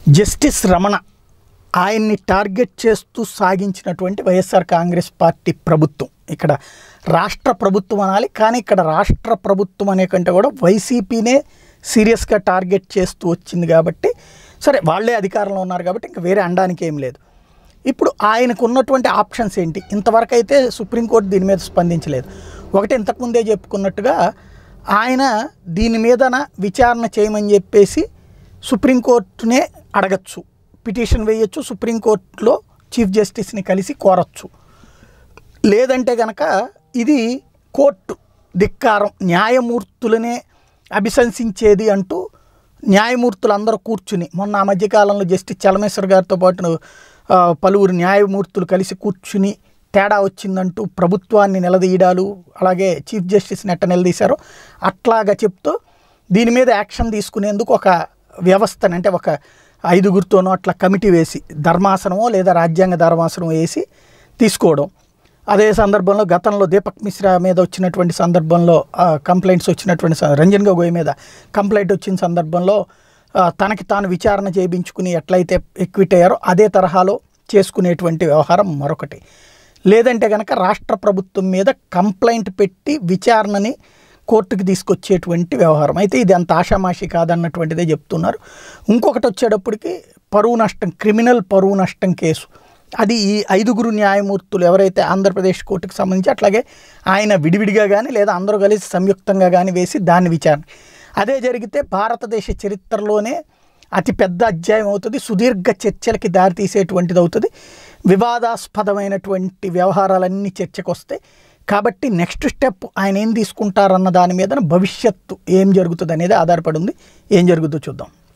justice Ramana ఆయన్ని target చేస్తూ సాగించినటువంటి YSR Congress party ప్రభుత్వం ఇక్కడ రాష్ట్ర ప్రభుత్వం అనాలి కానీ ఇక్కడ రాష్ట్ర ప్రభుత్వం అనే కంటే కూడా వైసీపీనే సీరియస్గా టార్గెట్ చేస్తూ వచ్చింది కాబట్టి సరే వాళ్ళే అధికారంలో ఉన్నారు కాబట్టి ఇంకా వేరే అనడానికి ఏం లేదు ఇప్పుడు ఆయనకు ఉన్నటువంటి ఆప్షన్స్ ఏంటి ఇంతవరకు అయితే సుప్రీంకోర్టు దీని మీద స్పందించలేదు ఒకటి ఇంతకుముందే చెప్పుకున్నట్టుగా ఆయన దీని మీదన విచారణ చేయమని చెప్పేసి సుప్రీంకోర్టునే అడగచ్చు పిటిషన్ వేయచ్చు సుప్రీంకోర్టులో చీఫ్ జస్టిస్ని కలిసి కోరచ్చు లేదంటే కనుక ఇది కోర్టు ధిక్కారం న్యాయమూర్తులనే అభిశంసించేది అంటూ న్యాయమూర్తులందరూ కూర్చుని మొన్న ఆ మధ్యకాలంలో జస్టిస్ చలమేశ్వర్ గారితో పాటు ఆ, పలువురు న్యాయమూర్తులు కలిసి కూర్చుని తేడా వచ్చిందంటూ ప్రభుత్వాన్ని నిలదీయడాలు అలాగే చీఫ్ జస్టిస్ని ఎట్ట నిలదీశారో అట్లాగా చెప్తూ దీని మీద యాక్షన్ తీసుకునేందుకు ఒక వ్యవస్థని అంటే ఒక ఐదుగురితోనో అట్లా కమిటీ వేసి ధర్మాసనమో లేదా రాజ్యాంగ ధర్మాసనం వేసి తీసుకోవడం అదే సందర్భంలో గతంలో దీపక్ మిశ్రా మీద వచ్చినటువంటి సందర్భంలో కంప్లైంట్స్ వచ్చినటువంటి స- రంజన్ గొగోయ్ మీద కంప్లైంట్ వచ్చిన సందర్భంలో ఆ, తనకి తాను విచారణ చేయించుకుని ఎట్లయితే ఎక్విట్ అయ్యారో అదే తరహాలో చేసుకునేటువంటి వ్యవహారం మరొకటి లేదంటే కనుక రాష్ట్ర ప్రభుత్వం మీద కంప్లైంట్ పెట్టి విచారణని కోర్టుకి తీసుకొచ్చేటువంటి వ్యవహారం అయితే ఇది అంత ఆషామాషి కాదన్నటువంటిదే చెప్తున్నారు ఇంకొకటి వచ్చేటప్పటికి పరువు నష్టం క్రిమినల్ పరువు నష్టం కేసు అది ఈ ఐదుగురు న్యాయమూర్తులు ఎవరైతే ఆంధ్రప్రదేశ్ కోర్టుకు సంబంధించి అట్లాగే ఆయన విడివిడిగా కానీ లేదా అందరూ కలిసి సంయుక్తంగా కానీ వేసి దాన్ని విచారణ అదే జరిగితే భారతదేశ చరిత్రలోనే అతి పెద్ద అధ్యాయం అవుతుంది సుదీర్ఘ చర్చలకి దారితీసేటువంటిది అవుతుంది వివాదాస్పదమైనటువంటి వ్యవహారాలన్నీ చర్చకు వస్తాయి కాబట్టి నెక్స్ట్ స్టెప్ ఆయన ఏం తీసుకుంటారన్న దాని మీద భవిష్యత్తు ఏం జరుగుతుంది అనేది ఆధారపడి ఉంది ఏం జరుగుతుందో చూద్దాం